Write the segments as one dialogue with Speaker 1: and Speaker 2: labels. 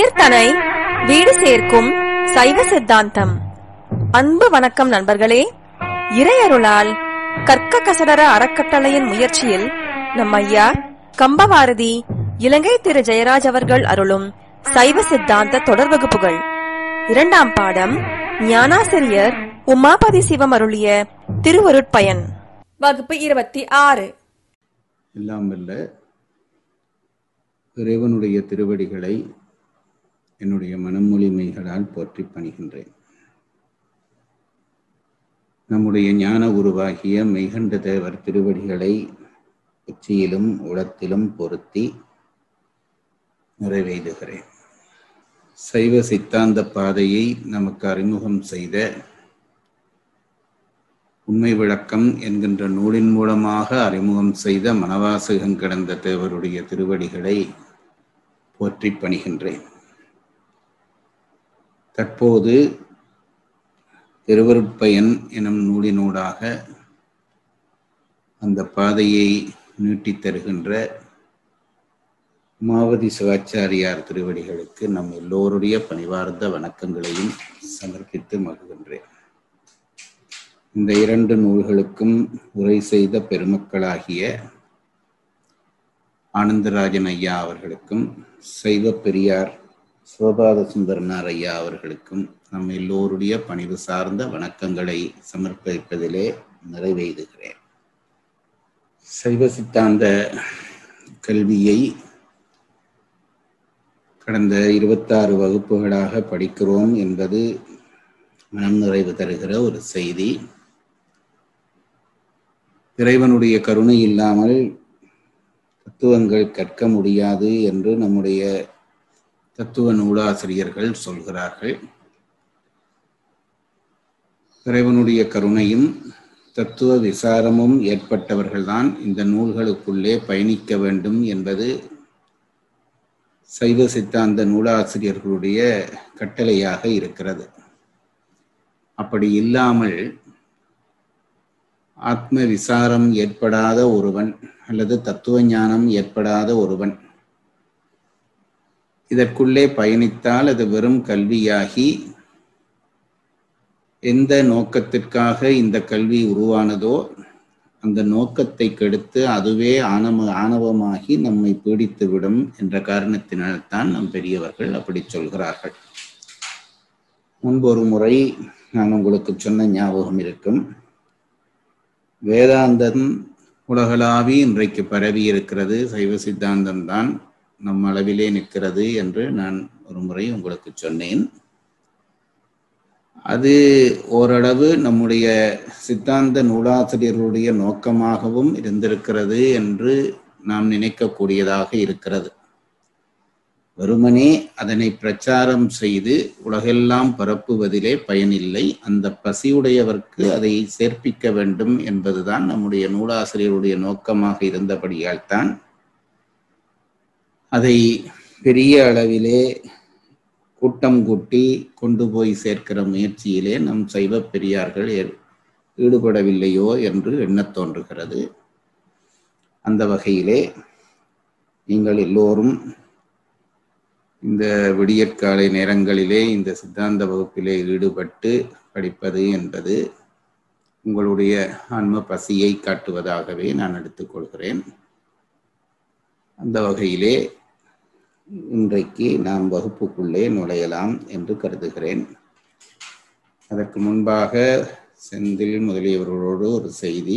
Speaker 1: உயிர்தனை வீடு சேர்க்கும் சைவ சித்தாந்தம் அன்பு வணக்கம் நண்பர்களே இறையருளால் கற்க கசடர அறக்கட்டளையின் முயற்சியில் நம் ஐயா கம்பவாரதி இலங்கை திரு ஜெயராஜ் அவர்கள் அருளும் சைவ சித்தாந்த தொடர் வகுப்புகள் இரண்டாம் பாடம் ஞானாசிரியர் உமாபதி சிவம் அருளிய திருவருட்பயன் வகுப்பு இருபத்தி ஆறு
Speaker 2: எல்லாம் வல்ல இறைவனுடைய திருவடிகளை என்னுடைய மனமொழிமைகளால் போற்றி பணிகின்றேன் நம்முடைய ஞான உருவாகிய மெய்கண்ட தேவர் திருவடிகளை உச்சியிலும் உளத்திலும் பொருத்தி நிறைவேறுகிறேன் சைவ சித்தாந்த பாதையை நமக்கு அறிமுகம் செய்த உண்மை விளக்கம் என்கின்ற நூலின் மூலமாக அறிமுகம் செய்த மனவாசகம் கிடந்த தேவருடைய திருவடிகளை போற்றி பணிகின்றேன் தற்போது திருவருட்பயன் எனும் நூலினூடாக அந்த பாதையை நீட்டித் தருகின்ற உமாவதி சிவாச்சாரியார் திருவடிகளுக்கு நம் எல்லோருடைய பணிவார்ந்த வணக்கங்களையும் சமர்ப்பித்து மகிழ்கின்றேன் இந்த இரண்டு நூல்களுக்கும் உரை செய்த பெருமக்களாகிய ஆனந்தராஜன் ஐயா அவர்களுக்கும் சைவ பெரியார் சிவபாத சுந்தரனார் ஐயா அவர்களுக்கும் நம் எல்லோருடைய பணிவு சார்ந்த வணக்கங்களை சமர்ப்பிப்பதிலே நிறைவேறுகிறேன் சைவ சித்தாந்த கல்வியை கடந்த இருபத்தாறு வகுப்புகளாக படிக்கிறோம் என்பது மனம் நிறைவு தருகிற ஒரு செய்தி இறைவனுடைய கருணை இல்லாமல் தத்துவங்கள் கற்க முடியாது என்று நம்முடைய தத்துவ நூலாசிரியர்கள் சொல்கிறார்கள் இறைவனுடைய கருணையும் தத்துவ விசாரமும் ஏற்பட்டவர்கள்தான் இந்த நூல்களுக்குள்ளே பயணிக்க வேண்டும் என்பது சைவ சித்தாந்த நூலாசிரியர்களுடைய கட்டளையாக இருக்கிறது அப்படி இல்லாமல் ஆத்ம விசாரம் ஏற்படாத ஒருவன் அல்லது தத்துவ ஞானம் ஏற்படாத ஒருவன் இதற்குள்ளே பயணித்தால் அது வெறும் கல்வியாகி எந்த நோக்கத்திற்காக இந்த கல்வி உருவானதோ அந்த நோக்கத்தை கெடுத்து அதுவே ஆணவ ஆணவமாகி நம்மை பீடித்துவிடும் என்ற காரணத்தினால்தான் நம் பெரியவர்கள் அப்படி சொல்கிறார்கள் முன்பு ஒரு முறை நான் உங்களுக்கு சொன்ன ஞாபகம் இருக்கும் வேதாந்தம் உலகளாவி இன்றைக்கு பரவி இருக்கிறது சைவ சித்தாந்தம் தான் நம் அளவிலே நிற்கிறது என்று நான் ஒரு முறை உங்களுக்கு சொன்னேன் அது ஓரளவு நம்முடைய சித்தாந்த நூலாசிரியர்களுடைய நோக்கமாகவும் இருந்திருக்கிறது என்று நாம் நினைக்கக்கூடியதாக இருக்கிறது வெறுமனே அதனை பிரச்சாரம் செய்து உலகெல்லாம் பரப்புவதிலே பயனில்லை அந்த பசியுடையவர்க்கு அதை சேர்ப்பிக்க வேண்டும் என்பதுதான் நம்முடைய நூலாசிரியருடைய நோக்கமாக இருந்தபடியால் தான் அதை பெரிய அளவிலே கூட்டம் கூட்டி கொண்டு போய் சேர்க்கிற முயற்சியிலே நம் சைவ பெரியார்கள் ஈடுபடவில்லையோ என்று எண்ணத் தோன்றுகிறது அந்த வகையிலே நீங்கள் எல்லோரும் இந்த விடியற்காலை நேரங்களிலே இந்த சித்தாந்த வகுப்பிலே ஈடுபட்டு படிப்பது என்பது உங்களுடைய ஆன்ம பசியை காட்டுவதாகவே நான் எடுத்துக்கொள்கிறேன் அந்த வகையிலே இன்றைக்கு நாம் வகுப்புக்குள்ளே நுழையலாம் என்று கருதுகிறேன் அதற்கு முன்பாக செந்தில் முதலியவர்களோடு ஒரு செய்தி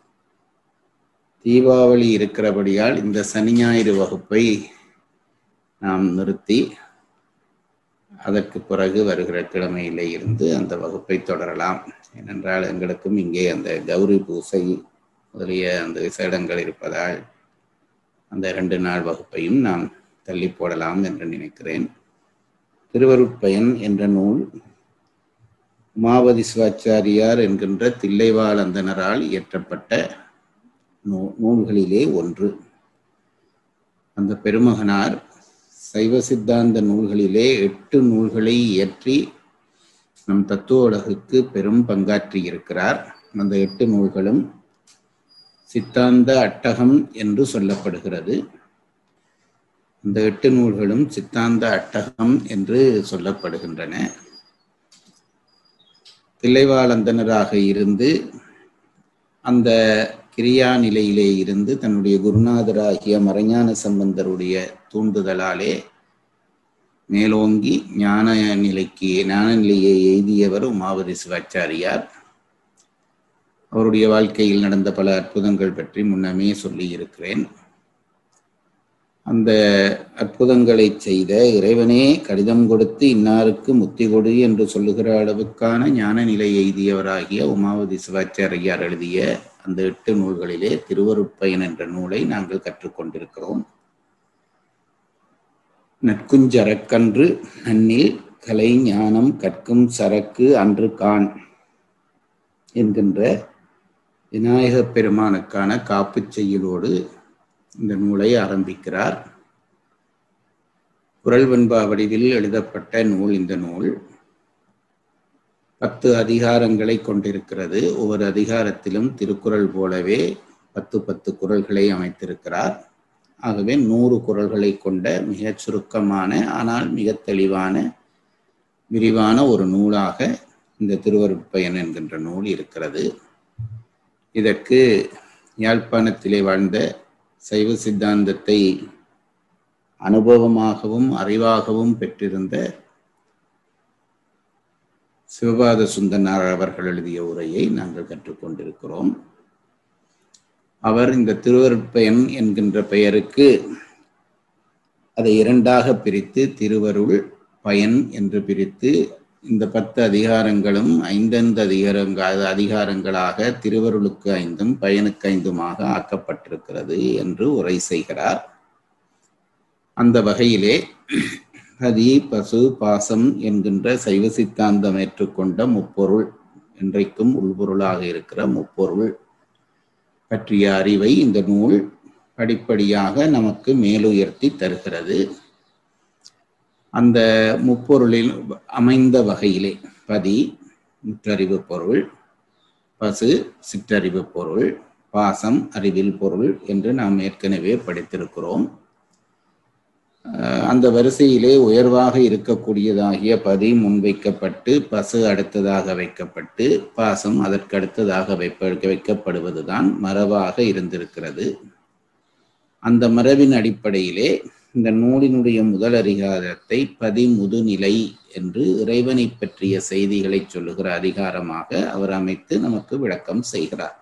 Speaker 2: தீபாவளி இருக்கிறபடியால் இந்த சனி ஞாயிறு வகுப்பை நாம் நிறுத்தி அதற்கு பிறகு வருகிற கிழமையிலே இருந்து அந்த வகுப்பை தொடரலாம் ஏனென்றால் எங்களுக்கும் இங்கே அந்த கௌரி பூசை முதலிய அந்த விசேடங்கள் இருப்பதால் அந்த இரண்டு நாள் வகுப்பையும் நாம் தள்ளி போடலாம் என்று நினைக்கிறேன் திருவருட்பயன் என்ற நூல் உமாவதி சிவாச்சாரியார் என்கின்ற தில்லைவாழ் அந்தனரால் இயற்றப்பட்ட நூ நூல்களிலே ஒன்று அந்த பெருமகனார் சைவ சித்தாந்த நூல்களிலே எட்டு நூல்களை இயற்றி நம் தத்துவ உலகுக்கு பெரும் பங்காற்றி இருக்கிறார் அந்த எட்டு நூல்களும் சித்தாந்த அட்டகம் என்று சொல்லப்படுகிறது இந்த எட்டு நூல்களும் சித்தாந்த அட்டகம் என்று சொல்லப்படுகின்றன தில்லைவாழந்தனராக இருந்து அந்த கிரியா நிலையிலே இருந்து தன்னுடைய குருநாதராகிய மறைஞான சம்பந்தருடைய தூண்டுதலாலே மேலோங்கி ஞான நிலைக்கு ஞான நிலையை எய்தியவர் உமாவதி சிவாச்சாரியார் அவருடைய வாழ்க்கையில் நடந்த பல அற்புதங்கள் பற்றி முன்னமே சொல்லி இருக்கிறேன் அந்த அற்புதங்களை செய்த இறைவனே கடிதம் கொடுத்து இன்னாருக்கு முத்தி கொடு என்று சொல்லுகிற அளவுக்கான ஞான நிலை எய்தியவராகிய உமாவதி சிவாச்சாரியார் எழுதிய அந்த எட்டு நூல்களிலே திருவருட்பயன் என்ற நூலை நாங்கள் கற்றுக்கொண்டிருக்கிறோம் நற்குஞ்சரக்கன்று நன்னில் கலை ஞானம் கற்கும் சரக்கு அன்று கான் என்கின்ற விநாயகப் பெருமானுக்கான காப்புச் செய்யுளோடு இந்த நூலை ஆரம்பிக்கிறார் குரல் வெண்பா வடிவில் எழுதப்பட்ட நூல் இந்த நூல் பத்து அதிகாரங்களை கொண்டிருக்கிறது ஒவ்வொரு அதிகாரத்திலும் திருக்குறள் போலவே பத்து பத்து குரல்களை அமைத்திருக்கிறார் ஆகவே நூறு குரல்களை கொண்ட மிகச் சுருக்கமான ஆனால் மிக தெளிவான விரிவான ஒரு நூலாக இந்த திருவருட்பயன் என்கின்ற நூல் இருக்கிறது இதற்கு யாழ்ப்பாணத்திலே வாழ்ந்த சைவ சித்தாந்தத்தை அனுபவமாகவும் அறிவாகவும் பெற்றிருந்த சிவபாத சுந்தனார் அவர்கள் எழுதிய உரையை நாங்கள் கற்றுக்கொண்டிருக்கிறோம் அவர் இந்த திருவருட்பயன் என்கின்ற பெயருக்கு அதை இரண்டாக பிரித்து திருவருள் பயன் என்று பிரித்து இந்த பத்து அதிகாரங்களும் ஐந்தந்து அதிகாரங்க அதிகாரங்களாக திருவருளுக்கு ஐந்தும் பயனுக்கு ஐந்துமாக ஆக்கப்பட்டிருக்கிறது என்று உரை செய்கிறார் அந்த வகையிலே பதி பசு பாசம் என்கின்ற சைவ சித்தாந்தம் ஏற்றுக்கொண்ட முப்பொருள் இன்றைக்கும் உள்பொருளாக இருக்கிற முப்பொருள் பற்றிய அறிவை இந்த நூல் படிப்படியாக நமக்கு மேலுயர்த்தி தருகிறது அந்த முப்பொருளில் அமைந்த வகையிலே பதி முற்றறிவு பொருள் பசு சிற்றறிவு பொருள் பாசம் அறிவில் பொருள் என்று நாம் ஏற்கனவே படித்திருக்கிறோம் அந்த வரிசையிலே உயர்வாக இருக்கக்கூடியதாகிய பதி முன்வைக்கப்பட்டு பசு அடுத்ததாக வைக்கப்பட்டு பாசம் அதற்கு அடுத்ததாக வைப்ப வைக்கப்படுவதுதான் மரபாக இருந்திருக்கிறது அந்த மரபின் அடிப்படையிலே இந்த நூலினுடைய முதல் அதிகாரத்தை பதிமுதுநிலை என்று இறைவனை பற்றிய செய்திகளை சொல்லுகிற அதிகாரமாக அவர் அமைத்து நமக்கு விளக்கம் செய்கிறார்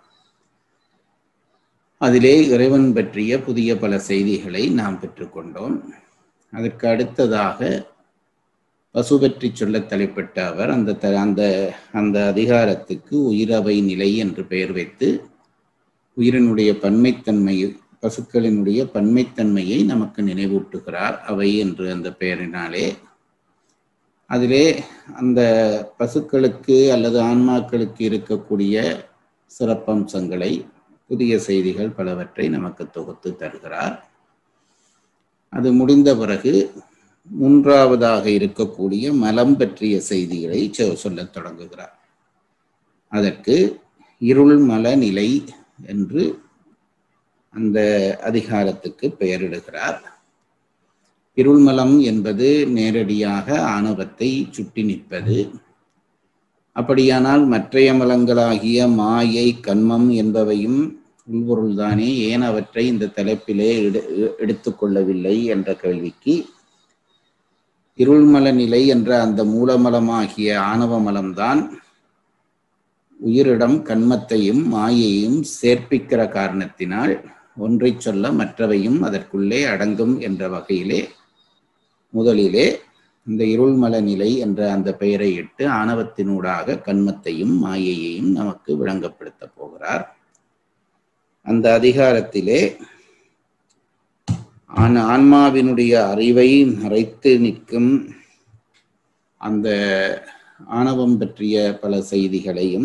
Speaker 2: அதிலே இறைவன் பற்றிய புதிய பல செய்திகளை நாம் பெற்றுக்கொண்டோம் அதற்கு அடுத்ததாக பசு பற்றி சொல்ல தலைப்பட்ட அவர் அந்த த அந்த அந்த அதிகாரத்துக்கு உயிரவை நிலை என்று பெயர் வைத்து உயிரினுடைய பன்மைத்தன்மை பசுக்களினுடைய பன்மைத்தன்மையை நமக்கு நினைவூட்டுகிறார் அவை என்று அந்த பெயரினாலே அதிலே அந்த பசுக்களுக்கு அல்லது ஆன்மாக்களுக்கு இருக்கக்கூடிய சிறப்பம்சங்களை புதிய செய்திகள் பலவற்றை நமக்கு தொகுத்து தருகிறார் அது முடிந்த பிறகு மூன்றாவதாக இருக்கக்கூடிய மலம் பற்றிய செய்திகளை சொல்லத் தொடங்குகிறார் அதற்கு இருள் மல நிலை என்று அந்த அதிகாரத்துக்கு பெயரிடுகிறார் இருள்மலம் என்பது நேரடியாக ஆணவத்தை சுட்டி நிற்பது அப்படியானால் மற்றைய மலங்களாகிய மாயை கண்மம் என்பவையும் உள்பொருள்தானே ஏன் அவற்றை இந்த தலைப்பிலே எடுத்துக்கொள்ளவில்லை என்ற கேள்விக்கு இருள்மல நிலை என்ற அந்த மூலமலமாகிய ஆணவ மலம்தான் உயிரிடம் கண்மத்தையும் மாயையும் சேர்ப்பிக்கிற காரணத்தினால் ஒன்றை சொல்ல மற்றவையும் அதற்குள்ளே அடங்கும் என்ற வகையிலே முதலிலே இந்த இருள்மல நிலை என்ற அந்த பெயரை இட்டு ஆணவத்தினூடாக கண்மத்தையும் மாயையையும் நமக்கு விளங்கப்படுத்த போகிறார் அந்த அதிகாரத்திலே ஆன் ஆன்மாவினுடைய அறிவை மறைத்து நிற்கும் அந்த ஆணவம் பற்றிய பல செய்திகளையும்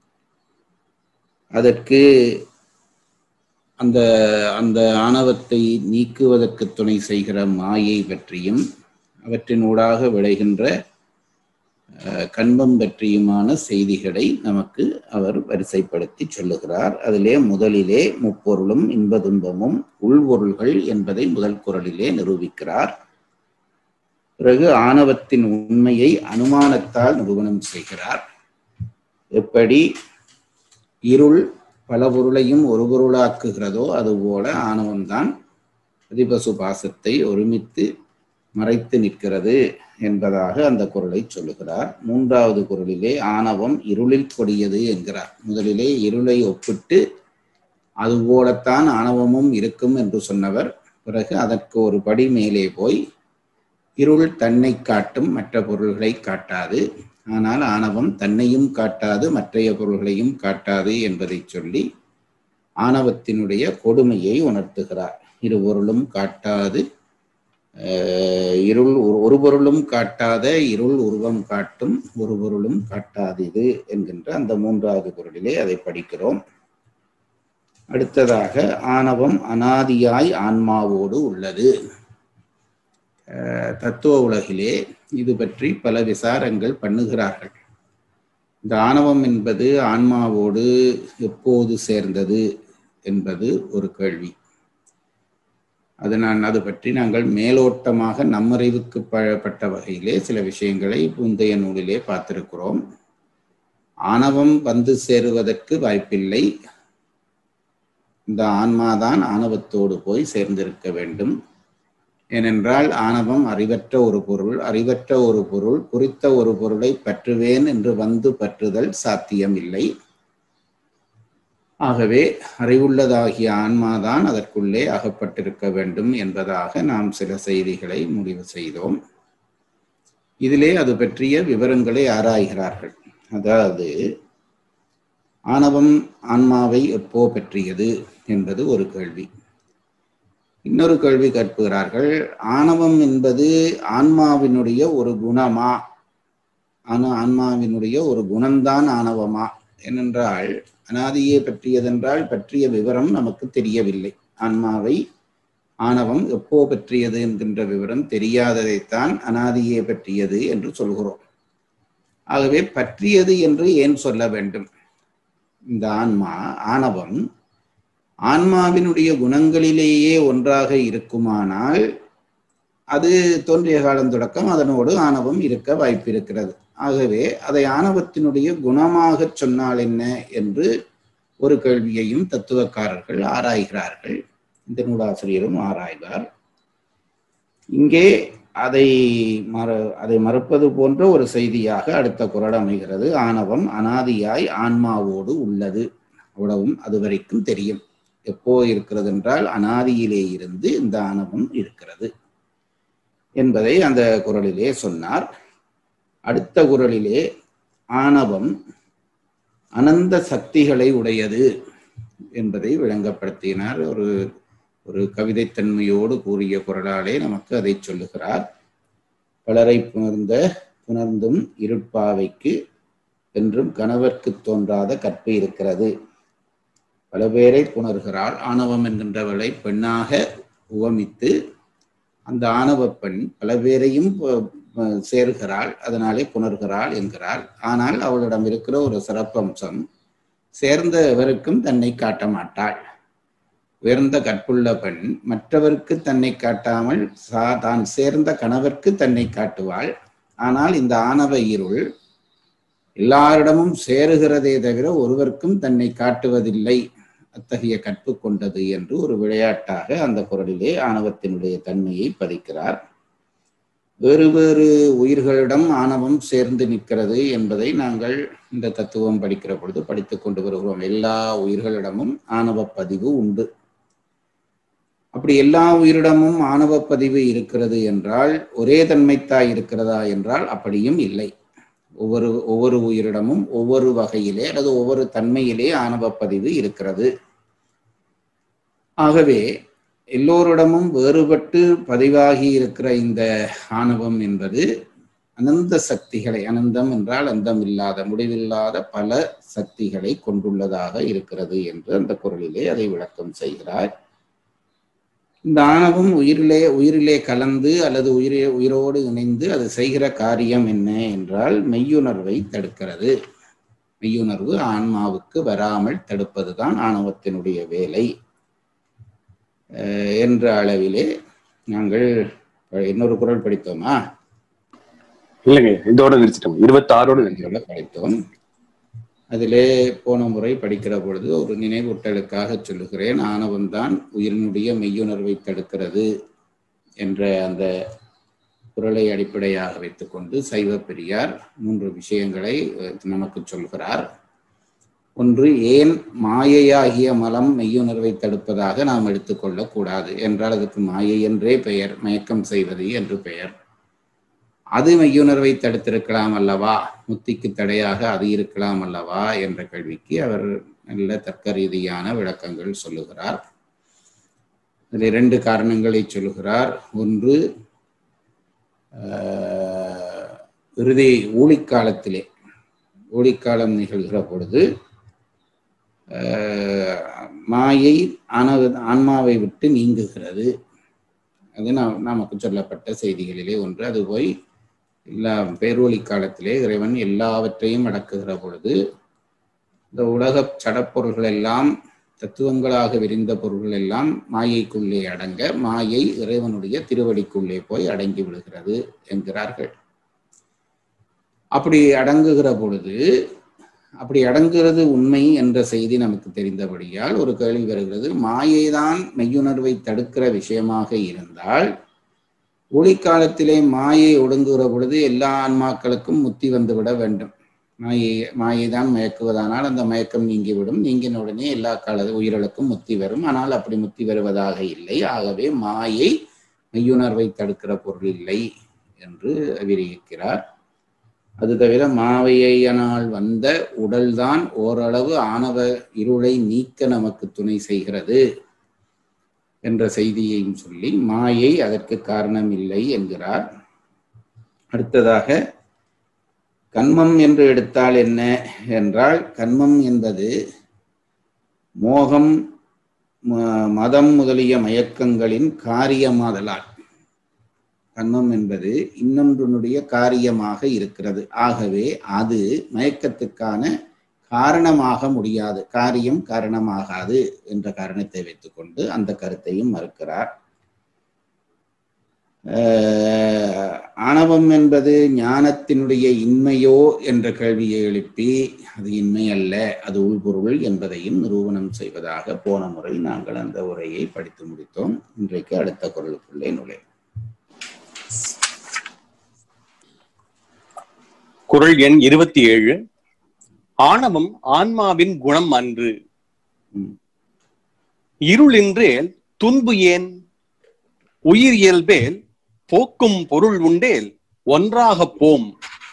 Speaker 2: அதற்கு அந்த அந்த ஆணவத்தை நீக்குவதற்கு துணை செய்கிற மாயை பற்றியும் அவற்றினூடாக விளைகின்ற அஹ், கண்பம் பற்றியுமான செய்திகளை நமக்கு அவர் வரிசைப்படுத்தி சொல்லுகிறார் அதிலே முதலிலே முப்பொருளும் இன்ப துன்பமும் உள்பொருள்கள் என்பதை முதல் குரலிலே நிரூபிக்கிறார் பிறகு ஆணவத்தின் உண்மையை அனுமானத்தால் நிரூபணம் செய்கிறார் எப்படி இருள் பல பொருளையும் ஒரு பொருளாக்குகிறதோ அதுபோல ஆணவம்தான் அதிபசு பாசத்தை ஒருமித்து மறைத்து நிற்கிறது என்பதாக அந்த குரலை சொல்லுகிறார் மூன்றாவது குரலிலே ஆணவம் இருளில் கொடியது என்கிறார் முதலிலே இருளை ஒப்பிட்டு அதுபோலத்தான் ஆணவமும் இருக்கும் என்று சொன்னவர் பிறகு அதற்கு ஒரு படி மேலே போய் இருள் தன்னை காட்டும் மற்ற பொருள்களை காட்டாது ஆனால் ஆணவம் தன்னையும் காட்டாது மற்றைய பொருள்களையும் காட்டாது என்பதை சொல்லி ஆணவத்தினுடைய கொடுமையை உணர்த்துகிறார் இரு பொருளும் காட்டாது அஹ், இருள் ஒரு- ஒரு பொருளும் காட்டாத இருள் உருவம் காட்டும் ஒரு பொருளும் காட்டாதது என்கின்ற அந்த மூன்றாவது குரலிலே அதை படிக்கிறோம் அடுத்ததாக ஆணவம் அனாதியாய் ஆன்மாவோடு உள்ளது அஹ், தத்துவ உலகிலே இது பற்றி பல விசாரங்கள் பண்ணுகிறார்கள் இந்த ஆணவம் என்பது ஆன்மாவோடு எப்போது சேர்ந்தது என்பது ஒரு கேள்வி அது நான் அது பற்றி நாங்கள் மேலோட்டமாக நம்மறிவுக்கு பழப்பட்ட வகையிலே சில விஷயங்களை முந்தைய நூலிலே பார்த்திருக்கிறோம் ஆணவம் வந்து சேருவதற்கு வாய்ப்பில்லை இந்த ஆன்மாதான் ஆணவத்தோடு போய் சேர்ந்திருக்க வேண்டும் ஏனென்றால் ஆணவம் அறிவற்ற ஒரு பொருள் அறிவற்ற ஒரு பொருள் குறித்த ஒரு பொருளை பற்றுவேன் என்று வந்து பற்றுதல் சாத்தியம் இல்லை ஆகவே அறிவுள்ளதாகிய ஆன்மாதான் அதற்குள்ளே அகப்பட்டிருக்க வேண்டும் என்பதாக நாம் சில செய்திகளை முடிவு செய்தோம் இதிலே அது பற்றிய விவரங்களை ஆராய்கிறார்கள் அதாவது ஆணவம் ஆன்மாவை எப்போ பற்றியது என்பது ஒரு கேள்வி இன்னொரு கேள்வி கேட்புகிறார்கள் ஆணவம் என்பது ஆன்மாவினுடைய ஒரு குணமா ஆனா ஆன்மாவினுடைய ஒரு குணம்தான் ஆணவமா ஏனென்றால் அனாதியை பற்றியதென்றால் பற்றிய விவரம் நமக்கு தெரியவில்லை ஆன்மாவை ஆணவம் எப்போ பற்றியது என்கின்ற விவரம் தெரியாததைத்தான் அனாதியை பற்றியது என்று சொல்கிறோம் ஆகவே பற்றியது என்று ஏன் சொல்ல வேண்டும் இந்த ஆன்மா ஆணவம் ஆன்மாவினுடைய குணங்களிலேயே ஒன்றாக இருக்குமானால் அது தோன்றிய காலம் தொடக்கம் அதனோடு ஆணவம் இருக்க வாய்ப்பிருக்கிறது ஆகவே அதை ஆணவத்தினுடைய குணமாக சொன்னால் என்ன என்று ஒரு கேள்வியையும் தத்துவக்காரர்கள் ஆராய்கிறார்கள் இந்த நூலாசிரியரும் ஆராய்வார் இங்கே அதை மறு அதை மறுப்பது போன்ற ஒரு செய்தியாக அடுத்த குரல் அமைகிறது ஆணவம் அனாதியாய் ஆன்மாவோடு உள்ளது அவ்வளவும் அது வரைக்கும் தெரியும் எப்போ இருக்கிறது என்றால் அனாதியிலே இருந்து இந்த ஆணவம் இருக்கிறது என்பதை அந்த குரலிலே சொன்னார் அடுத்த குரலிலே ஆணவம் அனந்த சக்திகளை உடையது என்பதை விளங்கப்படுத்தினார் ஒரு ஒரு கவிதைத்தன்மையோடு கூறிய குரலாலே நமக்கு அதை சொல்லுகிறார் பலரை புணர்ந்த புணர்ந்தும் இருட்பாவைக்கு என்றும் கணவர்க்கு தோன்றாத கற்பு இருக்கிறது பல பேரை புணர்கிறாள் ஆணவம் என்கின்றவளை பெண்ணாக உவமித்து அந்த ஆணவ பெண் பல பேரையும் சேர்கிறாள் அதனாலே புணர்கிறாள் என்கிறாள் ஆனால் அவளிடம் இருக்கிற ஒரு சிறப்பம்சம் சேர்ந்தவருக்கும் தன்னை காட்ட மாட்டாள் உயர்ந்த கற்புள்ள பெண் மற்றவருக்கு தன்னை காட்டாமல் சா தான் சேர்ந்த கணவர்க்கு தன்னை காட்டுவாள் ஆனால் இந்த ஆணவ இருள் எல்லாரிடமும் சேருகிறதே தவிர ஒருவருக்கும் தன்னை காட்டுவதில்லை அத்தகைய கற்பு கொண்டது என்று ஒரு விளையாட்டாக அந்த குரலிலே ஆணவத்தினுடைய தன்மையை பதிக்கிறார் வேறு வேறு உயிர்களிடம் ஆணவம் சேர்ந்து நிற்கிறது என்பதை நாங்கள் இந்த தத்துவம் படிக்கிற பொழுது படித்துக் கொண்டு வருகிறோம் எல்லா உயிர்களிடமும் ஆணவ பதிவு உண்டு அப்படி எல்லா உயிரிடமும் ஆணவ பதிவு இருக்கிறது என்றால் ஒரே தன்மைத்தாய் இருக்கிறதா என்றால் அப்படியும் இல்லை ஒவ்வொரு ஒவ்வொரு உயிரிடமும் ஒவ்வொரு வகையிலே அல்லது ஒவ்வொரு தன்மையிலே ஆணவ பதிவு இருக்கிறது ஆகவே எல்லோரிடமும் வேறுபட்டு பதிவாகி இருக்கிற இந்த ஆணவம் என்பது அனந்த சக்திகளை அனந்தம் என்றால் அந்தம் இல்லாத முடிவில்லாத பல சக்திகளை கொண்டுள்ளதாக இருக்கிறது என்று அந்த குரலிலே அதை விளக்கம் செய்கிறார் இந்த ஆணவம் உயிரிலே உயிரிலே கலந்து அல்லது உயிரே உயிரோடு இணைந்து அது செய்கிற காரியம் என்ன என்றால் மெய்யுணர்வை தடுக்கிறது மெய்யுணர்வு ஆன்மாவுக்கு வராமல் தடுப்பதுதான் ஆணவத்தினுடைய வேலை அஹ் என்ற அளவிலே நாங்கள் இன்னொரு குரல் படித்தோமா
Speaker 3: இல்லைங்க இதோட நிறுத்திட்டோம் இருபத்தி ஆறோட நிறுத்திட்டோம்
Speaker 2: இதோட படித்தோம் அதிலே போன முறை படிக்கிற பொழுது ஒரு நினைவூட்டலுக்காக சொல்லுகிறேன் ஆணவம்தான் உயிரினுடைய மெய்யுணர்வை தடுக்கிறது என்ற அந்த குரலை அடிப்படையாக வைத்துக்கொண்டு சைவ பெரியார் மூன்று விஷயங்களை அஹ், நமக்கு சொல்கிறார் ஒன்று ஏன் மாயையாகிய மலம் மெய்யுணர்வை தடுப்பதாக நாம் எடுத்துக்கொள்ளக் கூடாது என்றால் அதுக்கு மாயை என்றே பெயர் மயக்கம் செய்வது என்று பெயர் அது மெய்யுணர்வை தடுத்திருக்கலாம் அல்லவா முத்திக்கு தடையாக அது இருக்கலாம் அல்லவா என்ற கேள்விக்கு அவர் நல்ல தர்க்க ரீதியான விளக்கங்கள் சொல்லுகிறார் அதில் இரண்டு காரணங்களை சொல்லுகிறார் ஒன்று ஆஹ், இறுதி ஊழிக்காலத்திலே ஊழிக்காலம் நிகழ்கிற பொழுது ஆஹ், மாயை ஆனவ ஆன்மாவை விட்டு நீங்குகிறது அது நாம் நமக்கு சொல்லப்பட்ட செய்திகளிலே ஒன்று அது போய் எல்லா பேரொளி காலத்திலே இறைவன் எல்லாவற்றையும் அடக்குகிற பொழுது இந்த உலக சடப்பொருள்கள் எல்லாம் தத்துவங்களாக விரிந்த பொருள்கள் எல்லாம் மாயைக்குள்ளே அடங்க மாயை இறைவனுடைய திருவடிக்குள்ளே போய் அடங்கி விடுகிறது என்கிறார்கள் அப்படி அடங்குகிற பொழுது அப்படி அடங்குகிறது உண்மை என்ற செய்தி நமக்கு தெரிந்தபடியால் ஒரு கேள்வி வருகிறது மாயைதான் மெய்யுணர்வை தடுக்கிற விஷயமாக இருந்தால் ஒளிக்காலத்திலே மாயை ஒடுங்குகிற பொழுது எல்லா ஆன்மாக்களுக்கும் முத்தி வந்துவிட வேண்டும் மாயை மாயை தான் மயக்குவதானால் அந்த மயக்கம் நீங்கிவிடும் நீங்கின உடனே எல்லா கால உயிர்களுக்கும் முத்தி வரும் ஆனால் அப்படி முத்தி வருவதாக இல்லை ஆகவே மாயை மெய்யுணர்வை தடுக்கிற பொருள் இல்லை என்று விரிவிக்கிறார் அது தவிர மாவையனால் வந்த உடல்தான் ஓரளவு ஆணவ இருளை நீக்க நமக்கு துணை செய்கிறது என்ற செய்தியையும் சொல்லி மாயை அதற்கு காரணம் இல்லை என்கிறார் அடுத்ததாக கண்மம் என்று எடுத்தால் என்ன என்றால் கண்மம் என்பது மோகம் ம- மதம் முதலிய மயக்கங்களின் காரியமாதலால் கண்மம் என்பது இன்னொன்றினுடைய காரியமாக இருக்கிறது ஆகவே அது மயக்கத்துக்கான காரணமாக முடியாது காரியம் காரணமாகாது என்ற காரணத்தை வைத்துக்கொண்டு அந்த கருத்தையும் மறுக்கிறார் ஆஹ் ஆணவம் என்பது ஞானத்தினுடைய இன்மையோ என்ற கேள்வியை எழுப்பி அது இன்மை அல்ல அது உள்பொருள் என்பதையும் நிரூபணம் செய்வதாக போன முறை நாங்கள் அந்த உரையை படித்து முடித்தோம் இன்றைக்கு அடுத்த குரலுக்குள்ளே நுழை
Speaker 3: குரல் எண் இருபத்தி ஏழு ஆணவம் ஆன்மாவின் குணம் அன்று
Speaker 2: ம்.
Speaker 3: இருளின்றேல் துன்பு ஏன் உயிர் இயல்பேல் போக்கும் பொருள் உண்டேல் ஒன்றாகப் போம்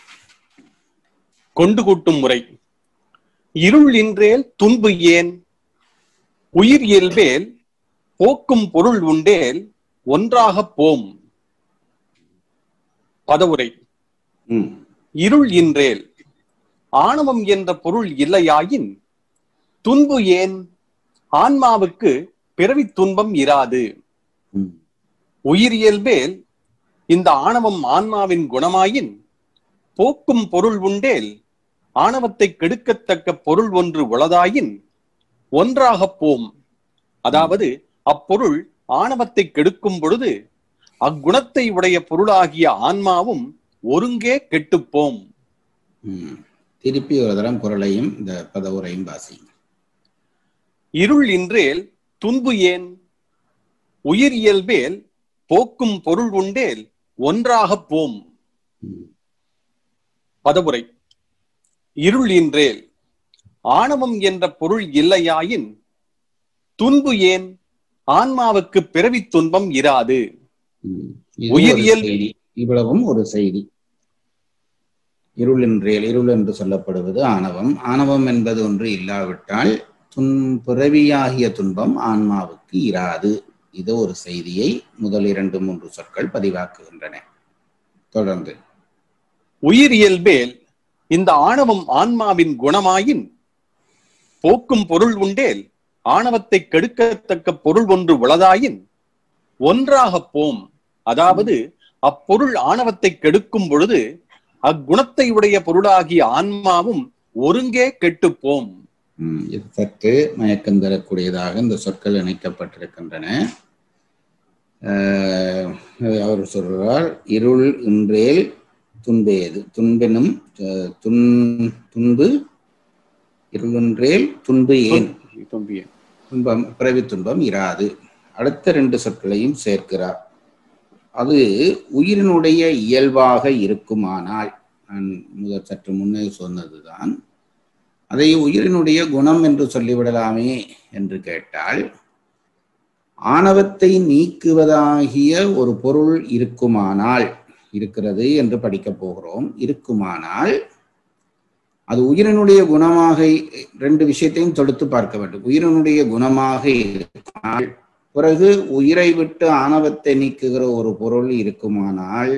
Speaker 3: கொண்டு கூட்டும் முறை இருள் இன்றேல் துன்பு ஏன் உயிர் இயல்பேல் போக்கும் பொருள் உண்டேல் ஒன்றாகப் போம் பதவுரை
Speaker 2: ம்
Speaker 3: இருள் இன்றேல் ஆணவம் என்ற பொருள் இல்லையாயின் துன்பு ஏன் ஆன்மாவுக்கு பிறவி துன்பம் இராது
Speaker 2: ம்
Speaker 3: உயிரியல்பேல் இந்த ஆணவம் ஆன்மாவின் குணமாயின் போக்கும் பொருள் உண்டேல் ஆணவத்தை கெடுக்கத்தக்க பொருள் ஒன்று உளதாயின் ஒன்றாகப் போம் அதாவது அப்பொருள் ஆணவத்தை கெடுக்கும் பொழுது அக்குணத்தை உடைய பொருளாகிய ஆன்மாவும் ஒருங்கே கெட்டுப்போம்
Speaker 2: ம் திருப்பி ஒரு தரம் குரலையும் இந்த பதவுரையும் வாசி
Speaker 3: இருள் இன்றேல் துன்பு ஏன் உயிர் இயல்பேல் போக்கும் பொருள் உண்டேல் ஒன்றாகப் போம்
Speaker 2: ம்
Speaker 3: பதவுரை இருள் இன்றேல் ஆணவம் என்ற பொருள் இல்லையாயின் துன்பு ஏன் ஆன்மாவுக்கு பிறவி துன்பம் இராது
Speaker 2: ம். இது
Speaker 3: உயிரியல்-
Speaker 2: ஒரு செய்தி. இவ்வளவும் ஒரு செய்தி இருள் என்றேல் இருள் என்று சொல்லப்படுவது ஆணவம் ஆணவம் என்பது ஒன்று இல்லாவிட்டால் துன் பிறவியாகிய துன்பம் ஆன்மாவுக்கு இராது இது ஒரு செய்தியை முதல் இரண்டு மூன்று சொற்கள் பதிவாக்குகின்றன தொடர்ந்து
Speaker 3: உயிர் இயல்பேல் இந்த ஆணவம் ஆன்மாவின் குணமாயின் போக்கும் பொருள் உண்டேல் ஆணவத்தை கெடுக்கத்தக்க பொருள் ஒன்று உளதாயின் ஒன்றாகப் போம் அதாவது அப்பொருள் ஆணவத்தை கெடுக்கும் பொழுது அக்குணத்தை உடைய பொருளாகிய ஆன்மாவும் ஒருங்கே கெட்டுப் போம்
Speaker 2: ம், இது சற்று மயக்கம் தரக்கூடியதாக இந்த சொற்கள் இணைக்கப்பட்டிருக்கின்றன ஆஹ், அவர் சொல்றார் இருள் இன்றேல் துன்பேது துன்பெனும் அஹ், துன் துன்பு இருளின்றேல் துன்பு ஏன்
Speaker 3: தும்பிய
Speaker 2: துன்பம் பிறவி துன்பம் இராது அடுத்த ரெண்டு சொற்களையும் சேர்க்கிறார் அது உயிரினுடைய இயல்பாக இருக்குமானால் நான் முதல் சற்று முன்னே சொன்னதுதான் அதை உயிரினுடைய குணம் என்று சொல்லிவிடலாமே என்று கேட்டால் ஆணவத்தை நீக்குவதாகிய ஒரு பொருள் இருக்குமானால் இருக்கிறது என்று படிக்கப் போகிறோம் இருக்குமானால் அது உயிரினுடைய குணமாக ரெண்டு விஷயத்தையும் தொடுத்து பார்க்க வேண்டும் உயிரினுடைய குணமாக இருந்தால் பிறகு உயிரை விட்டு ஆணவத்தை நீக்குகிற ஒரு பொருள் இருக்குமானால்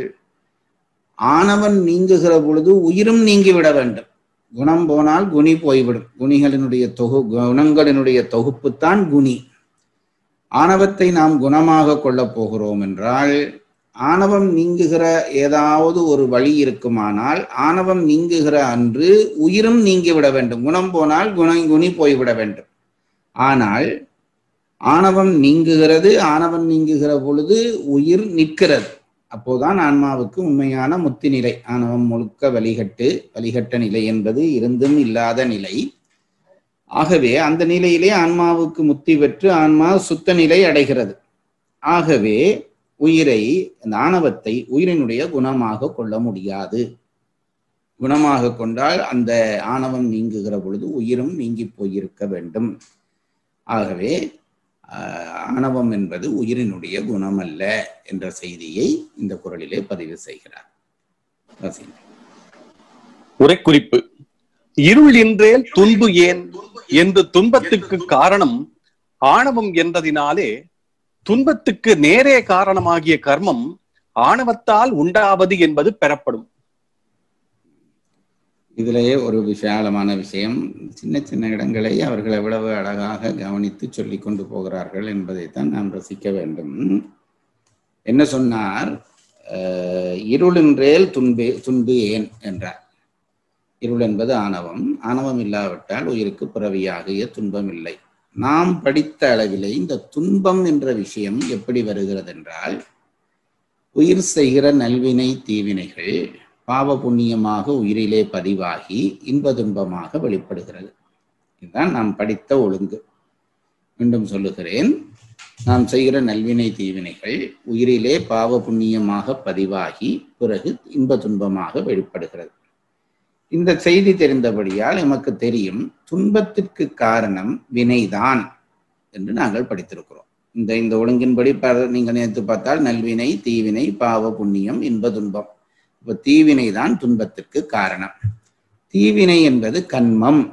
Speaker 2: ஆணவன் நீங்குகிற பொழுது உயிரும் நீங்கிவிட வேண்டும் குணம் போனால் குணி போய்விடும் குணிகளினுடைய தொகு குணங்களினுடைய தொகுப்புத்தான் குணி ஆணவத்தை நாம் குணமாக கொள்ளப் போகிறோம் என்றால் ஆணவம் நீங்குகிற ஏதாவது ஒரு வழி இருக்குமானால் ஆணவம் நீங்குகிற அன்று உயிரும் நீங்கிவிட வேண்டும் குணம் போனால் குண குணி போய்விட வேண்டும் ஆனால் ஆணவம் நீங்குகிறது ஆணவம் நீங்குகிற பொழுது உயிர் நிற்கிறது அப்போதான் ஆன்மாவுக்கு உண்மையான முத்தி நிலை ஆணவம் முழுக்க வழிகட்டு வழிகட்ட நிலை என்பது இருந்தும் இல்லாத நிலை ஆகவே அந்த நிலையிலே ஆன்மாவுக்கு முத்தி பெற்று ஆன்மா சுத்த நிலை அடைகிறது ஆகவே உயிரை அந்த ஆணவத்தை உயிரினுடைய குணமாக கொள்ள முடியாது குணமாக கொண்டால் அந்த ஆணவம் நீங்குகிற பொழுது உயிரும் நீங்கி போயிருக்க வேண்டும் ஆகவே ஆஹ், ஆணவம் என்பது உயிரினுடைய குணம் அல்ல என்ற செய்தியை இந்த குரலிலே பதிவு செய்கிறார் வாசிங்க.
Speaker 3: உரைக்குறிப்பு இருள் இன்றேல் துன்பு ஏன் என்று துன்பத்துக்கு காரணம் ஆணவம் என்றதினாலே துன்பத்துக்கு நேரே காரணமாகிய கர்மம் ஆணவத்தால் உண்டாவது என்பது பெறப்படும்
Speaker 2: இதிலேயே ஒரு விசாலமான விஷயம் சின்ன சின்ன இடங்களை அவர்கள் எவ்வளவு அழகாக கவனித்து சொல்லி கொண்டு போகிறார்கள் என்பதைத்தான் நாம் ரசிக்க வேண்டும் என்ன சொன்னார் அஹ், இருளின்றேல் துன்பே துன்பு ஏன் என்றார் இருள் என்பது ஆணவம் ஆணவம் இல்லாவிட்டால் உயிருக்கு பிறவியாகிய துன்பம் இல்லை நாம் படித்த அளவிலே இந்த துன்பம் என்ற விஷயம் எப்படி வருகிறது என்றால் உயிர் செய்கிற நல்வினை தீவினைகள் பாவ புண்ணியமாக உயிரிலே பதிவாகி இன்ப துன்பமாக வெளிப்படுகிறது இதுதான் நாம் படித்த ஒழுங்கு மீண்டும் சொல்லுகிறேன் நாம் செய்கிற நல்வினை தீவினைகள் உயிரிலே பாவ புண்ணியமாக பதிவாகி பிறகு இன்ப துன்பமாக வெளிப்படுகிறது இந்த செய்தி தெரிந்தபடியால் எமக்கு தெரியும் துன்பத்திற்கு காரணம் வினைதான் என்று நாங்கள் படித்திருக்கிறோம் இந்த இந்த ஒழுங்கின்படி ப- நீங்க நினைத்து பார்த்தால் நல்வினை தீவினை பாவ புண்ணியம் இன்ப துன்பம் இப்ப தீவினை தான் துன்பத்திற்கு காரணம் தீவினை என்பது கண்மம்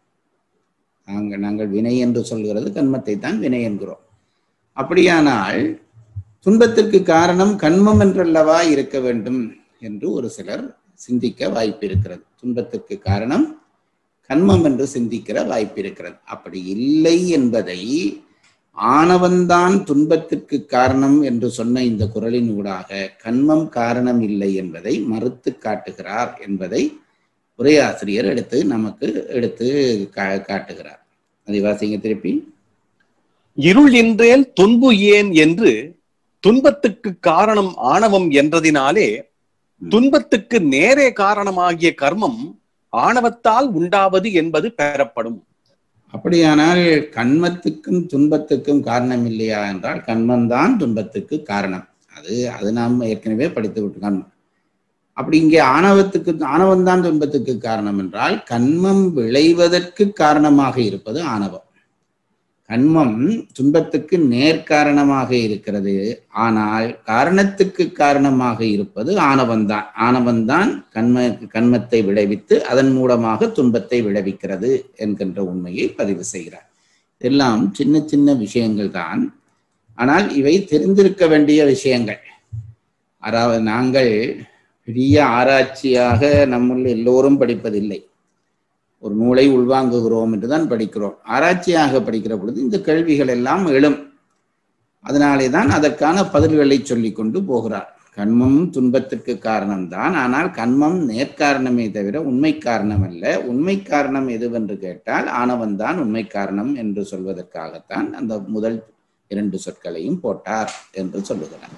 Speaker 2: நாங்கள் நாங்கள் வினை என்று சொல்கிறது கண்மத்தை தான் வினை என்கிறோம் அப்படியானால் துன்பத்திற்கு காரணம் கண்மம் என்றல்லவா இருக்க வேண்டும் என்று ஒரு சிலர் சிந்திக்க வாய்ப்பு இருக்கிறது துன்பத்திற்கு காரணம் கண்மம் என்று சிந்திக்கிற வாய்ப்பு இருக்கிறது அப்படி இல்லை என்பதை ஆணவன்தான் துன்பத்திற்கு காரணம் என்று சொன்ன இந்த குரலின் ஊடாக கண்மம் காரணம் இல்லை என்பதை மறுத்து காட்டுகிறார் என்பதை உரையாசிரியர் எடுத்து நமக்கு எடுத்து கா- காட்டுகிறார் அதை வாசிங்க திருப்பி
Speaker 3: இருள் இன்றேல் துன்பு ஏன் என்று துன்பத்துக்கு காரணம் ஆணவம் என்றதினாலே துன்பத்துக்கு நேரே காரணமாகிய கர்மம் ஆணவத்தால் உண்டாவது என்பது பெறப்படும்
Speaker 2: அப்படியானால் கண்மத்துக்கும் துன்பத்துக்கும் காரணம் இல்லையா என்றால் கண்மம்தான் துன்பத்துக்கு காரணம் அது அது நாம் ஏற்கனவே படித்து விட்டோம் அப்படி இங்கே ஆணவத்துக்கு ஆணவம்தான் துன்பத்துக்கு காரணம் என்றால் கண்மம் விளைவதற்கு காரணமாக இருப்பது ஆணவம் கண்மம் துன்பத்துக்கு நேர்காரணமாக இருக்கிறது ஆனால் காரணத்துக்கு காரணமாக இருப்பது ஆணவம்தான் ஆணவம்தான் கண்ம கண்மத்தை விளைவித்து அதன் மூலமாக துன்பத்தை விளைவிக்கிறது என்கின்ற உண்மையை பதிவு செய்கிறார் எல்லாம் சின்ன சின்ன விஷயங்கள் தான் ஆனால் இவை தெரிந்திருக்க வேண்டிய விஷயங்கள் அதாவது நாங்கள் பெரிய ஆராய்ச்சியாக நம்முள் எல்லோரும் படிப்பதில்லை ஒரு நூலை உள்வாங்குகிறோம் என்றுதான் படிக்கிறோம் ஆராய்ச்சியாக படிக்கிற பொழுது இந்த கேள்விகள் எல்லாம் எழும் அதனாலே தான் அதற்கான பதில்களை சொல்லிக் கொண்டு போகிறார் கண்மம் துன்பத்திற்கு காரணம்தான் ஆனால் கண்மம் நேர்காரணமே தவிர உண்மை காரணம் அல்ல உண்மை காரணம் எதுவென்று கேட்டால் ஆணவன்தான் உண்மை காரணம் என்று சொல்வதற்காகத்தான் அந்த முதல் இரண்டு சொற்களையும் போட்டார் என்று சொல்லுகிறார்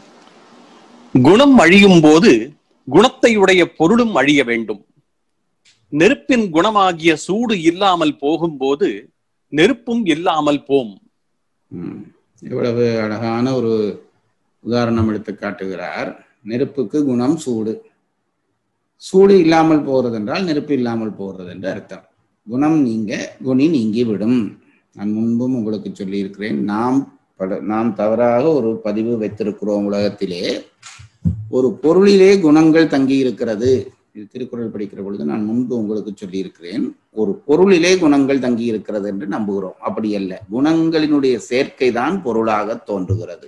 Speaker 3: குணம் அழியும் போது குணத்தை உடைய பொருளும் அழிய வேண்டும் நெருப்பின் குணமாகிய சூடு இல்லாமல் போகும்போது நெருப்பும் இல்லாமல் போம்
Speaker 2: ம். இவ்வளவு அழகான ஒரு உதாரணம் எடுத்து காட்டுகிறார் நெருப்புக்கு குணம் சூடு சூடு இல்லாமல் போகிறது என்றால் நெருப்பு இல்லாமல் போகிறது என்று அர்த்தம் குணம் நீங்க குணி நீங்கி விடும் நான் முன்பும் உங்களுக்கு சொல்லியிருக்கிறேன் நாம் பல நாம் தவறாக ஒரு பதிவு வைத்திருக்கிறோம் உலகத்திலே ஒரு பொருளிலே குணங்கள் தங்கி இருக்கிறது இது திருக்குறள் படிக்கிற பொழுது நான் முன்பு உங்களுக்கு சொல்லியிருக்கிறேன் ஒரு பொருளிலே குணங்கள் தங்கி இருக்கிறது என்று நம்புகிறோம் அப்படி அல்ல குணங்களினுடைய சேர்க்கை தான் பொருளாக தோன்றுகிறது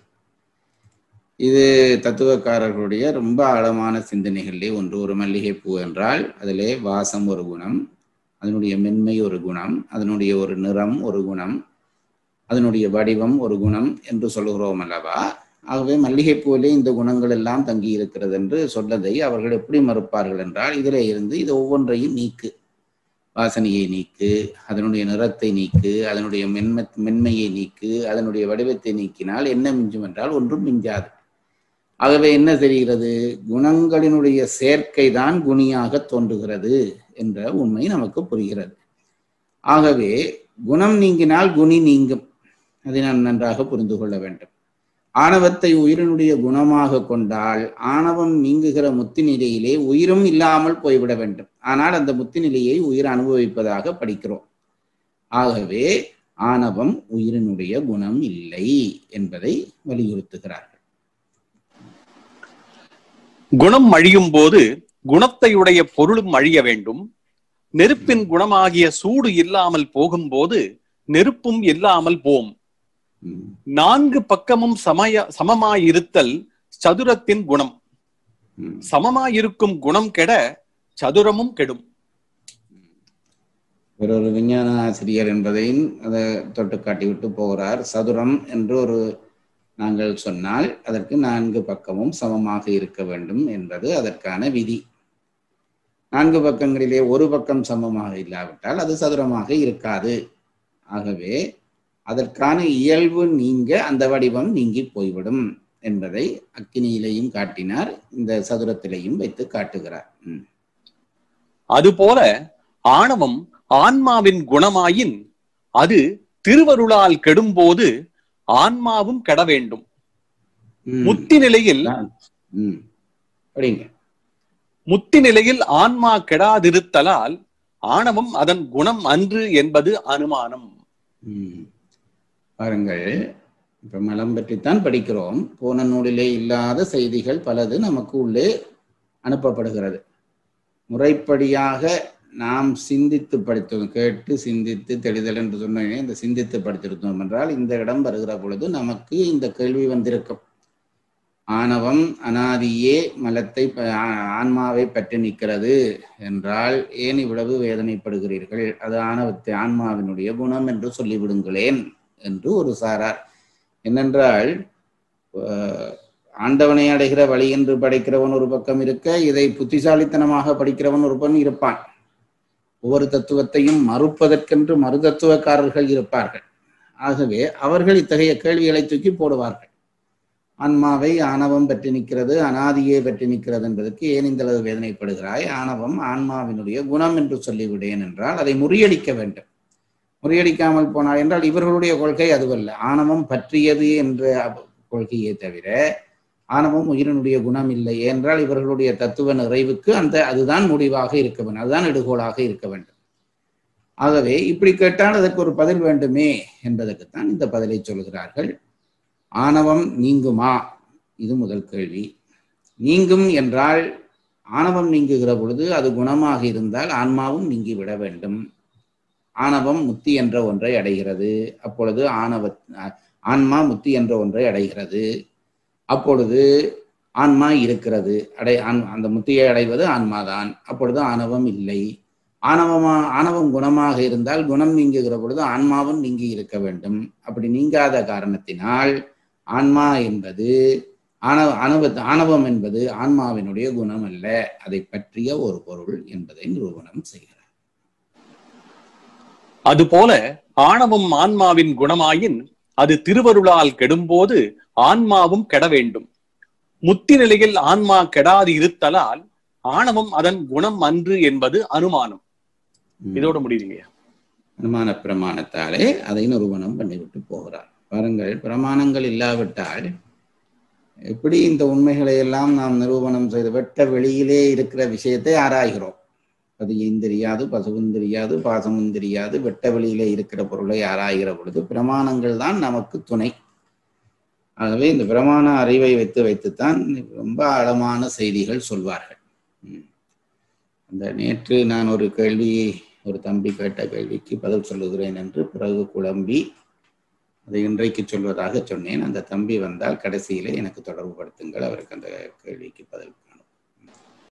Speaker 2: இது தத்துவக்காரர்களுடைய ரொம்ப ஆழமான சிந்தனைகளிலே ஒன்று ஒரு மல்லிகை பூ என்றால் அதிலே வாசம் ஒரு குணம் அதனுடைய மென்மை ஒரு குணம் அதனுடைய ஒரு நிறம் ஒரு குணம் அதனுடைய வடிவம் ஒரு குணம் என்று சொல்லுகிறோம் அல்லவா ஆகவே மல்லிகை பூவிலே இந்த குணங்கள் எல்லாம் தங்கி இருக்கிறது என்று சொன்னதை அவர்கள் எப்படி மறுப்பார்கள் என்றால் இதிலே இருந்து இது ஒவ்வொன்றையும் நீக்கு வாசனையை நீக்கு அதனுடைய நிறத்தை நீக்கு அதனுடைய மென்ம மென்மையை நீக்கு அதனுடைய வடிவத்தை நீக்கினால் என்ன மிஞ்சும் என்றால் ஒன்றும் மிஞ்சாது ஆகவே என்ன தெரிகிறது குணங்களினுடைய சேர்க்கை தான் குணியாக தோன்றுகிறது என்ற உண்மை நமக்கு புரிகிறது ஆகவே குணம் நீங்கினால் குணி நீங்கும் அதை நாம் நன்றாக புரிந்து கொள்ள வேண்டும் ஆணவத்தை உயிரினுடைய குணமாக கொண்டால் ஆணவம் நீங்குகிற முத்தி நிலையிலே உயிரும் இல்லாமல் போய்விட வேண்டும் ஆனால் அந்த முத்தி நிலையை உயிர் அனுபவிப்பதாக படிக்கிறோம் ஆகவே ஆணவம் உயிரினுடைய குணம் இல்லை என்பதை வலியுறுத்துகிறார்கள்
Speaker 3: குணம் அழியும் போது குணத்தை உடைய பொருளும் அழிய வேண்டும் நெருப்பின் குணமாகிய சூடு இல்லாமல் போகும்போது நெருப்பும் இல்லாமல் போம்
Speaker 2: ம்,
Speaker 3: நான்கு பக்கமும் சமய சமமாயிருத்தல் சதுரத்தின் குணம்
Speaker 2: ம்.
Speaker 3: சமமாயிருக்கும் குணம் கெட சதுரமும் கெடும்
Speaker 2: ஒரு ஒரு விஞ்ஞான ஆசிரியர் என்பதையும் அதை தொட்டு காட்டிவிட்டு போகிறார் சதுரம் என்று ஒரு நாங்கள் சொன்னால் அதற்கு நான்கு பக்கமும் சமமாக இருக்க வேண்டும் என்பது அதற்கான விதி நான்கு பக்கங்களிலே ஒரு பக்கம் சமமாக இல்லாவிட்டால் அது சதுரமாக இருக்காது ஆகவே அதற்கான இயல்பு நீங்க அந்த வடிவம் நீங்கி போய்விடும் என்பதை அக்கினியிலையும் காட்டினார் இந்த சதுரத்திலையும் வைத்து காட்டுகிறார் ம்.
Speaker 3: அதுபோல ஆணவம் ஆன்மாவின் குணமாயின் அது திருவருளால் கெடும்போது ஆன்மாவும் கெட வேண்டும்
Speaker 2: ம்.
Speaker 3: முத்தி நிலையில்
Speaker 2: ம். படிங்க
Speaker 3: முத்தி நிலையில் ஆன்மா கெடாதிருத்தலால் ஆணவம் அதன் குணம் அன்று என்பது அனுமானம்
Speaker 2: ம். பாருங்கள் இப்ப மலம் பற்றித்தான் படிக்கிறோம் போன நூலிலே இல்லாத செய்திகள் பலது நமக்கு உள்ளே அனுப்பப்படுகிறது முறைப்படியாக நாம் சிந்தித்து படித்தோம் கேட்டு சிந்தித்து தெளிதல் என்று சொன்னேன் இந்த சிந்தித்து படித்திருந்தோம் என்றால் இந்த இடம் வருகிற பொழுது நமக்கு இந்த கேள்வி வந்திருக்கும் ஆணவம் அனாதியே மலத்தை ப- ஆ- ஆன்மாவை பற்றி நிற்கிறது என்றால் ஏன் இவ்வளவு வேதனைப்படுகிறீர்கள் அது ஆணவத்தை ஆன்மாவினுடைய குணம் என்று சொல்லிவிடுங்களேன் என்று ஒரு சாரார் என்னென்றால் அஹ், ஆண்டவனை அடைகிற வழி என்று படைக்கிறவன் ஒரு பக்கம் இருக்க இதை புத்திசாலித்தனமாக படிக்கிறவன் ஒருவன் இருப்பான் ஒவ்வொரு தத்துவத்தையும் மறுப்பதற்கென்று மறு தத்துவக்காரர்கள் இருப்பார்கள் ஆகவே அவர்கள் இத்தகைய கேள்விகளை தூக்கி போடுவார்கள் ஆன்மாவை ஆணவம் பற்றி நிற்கிறது அனாதியை பற்றி நிற்கிறது என்பதற்கு ஏன் இந்த அளவு வேதனைப்படுகிறாய் ஆணவம் ஆன்மாவினுடைய குணம் என்று சொல்லிவிடேன் என்றால் அதை முறியடிக்க வேண்டும் முறியடிக்காமல் போனார் என்றால் இவர்களுடைய கொள்கை அதுவல்ல ஆணவம் பற்றியது என்ற அப்- கொள்கையே தவிர ஆணவம் உயிரினுடைய குணம் இல்லை என்றால் இவர்களுடைய தத்துவ நிறைவுக்கு அந்த அதுதான் முடிவாக இருக்க வேண்டும் அதுதான் எடுகோலாக இருக்க வேண்டும் ஆகவே இப்படி கேட்டால் அதற்கு ஒரு பதில் வேண்டுமே என்பதற்குத்தான் இந்த பதிலை சொல்கிறார்கள் ஆணவம் நீங்குமா இது முதல் கேள்வி நீங்கும் என்றால் ஆணவம் நீங்குகிற பொழுது அது குணமாக இருந்தால் ஆன்மாவும் நீங்கிவிட வேண்டும் ஆணவம் முத்தி என்ற ஒன்றை அடைகிறது அப்பொழுது ஆணவ ஆன்மா முத்தி என்ற ஒன்றை அடைகிறது அப்பொழுது ஆன்மா இருக்கிறது அடை ஆன்- அந்த முத்தியை அடைவது ஆன்மாதான் அப்பொழுது ஆணவம் இல்லை ஆணவமா ஆணவம் குணமாக இருந்தால் குணம் நீங்குகிற பொழுது ஆன்மாவும் நீங்கி இருக்க வேண்டும் அப்படி நீங்காத காரணத்தினால் ஆன்மா என்பது ஆணவ அணுவ ஆணவம் என்பது ஆன்மாவினுடைய குணம் அல்ல அதை பற்றிய ஒரு பொருள் என்பதை நிரூபணம் செய்கிறார்
Speaker 3: அதுபோல ஆணவம் ஆன்மாவின் குணமாயின் அது திருவருளால் கெடும்போது ஆன்மாவும் கெட வேண்டும் முத்தி நிலையில் ஆன்மா கெடாது இருத்தலால் ஆணவம் அதன் குணம் அன்று என்பது அனுமானம்
Speaker 2: ம்.
Speaker 3: இதோட முடியுங்க
Speaker 2: அனுமான பிரமாணத்தாலே அதை நிரூபணம் பண்ணிவிட்டு போகிறார் பாருங்கள் பிரமாணங்கள் இல்லாவிட்டால் எப்படி இந்த உண்மைகளை எல்லாம் நாம் நிரூபணம் செய்து வெட்ட வெளியிலே இருக்கிற விஷயத்தை ஆராய்கிறோம் பதியும் தெரியாது பசுவும் தெரியாது பாசமும் தெரியாது வெட்ட வெளியிலே இருக்கிற பொருளை ஆராய்கிற பொழுது பிரமாணங்கள் தான் நமக்கு துணை ஆகவே இந்த பிரமாண அறிவை வைத்து வைத்துத்தான் ரொம்ப ஆழமான செய்திகள் சொல்வார்கள் ம். அந்த நேற்று நான் ஒரு கேள்வி ஒரு தம்பி கேட்ட கேள்விக்கு பதில் சொல்லுகிறேன் என்று பிறகு குழம்பி அதை இன்றைக்கு சொல்வதாக சொன்னேன் அந்த தம்பி வந்தால் கடைசியிலே எனக்கு தொடர்பு படுத்துங்கள் அவருக்கு அந்த கேள்விக்கு பதில்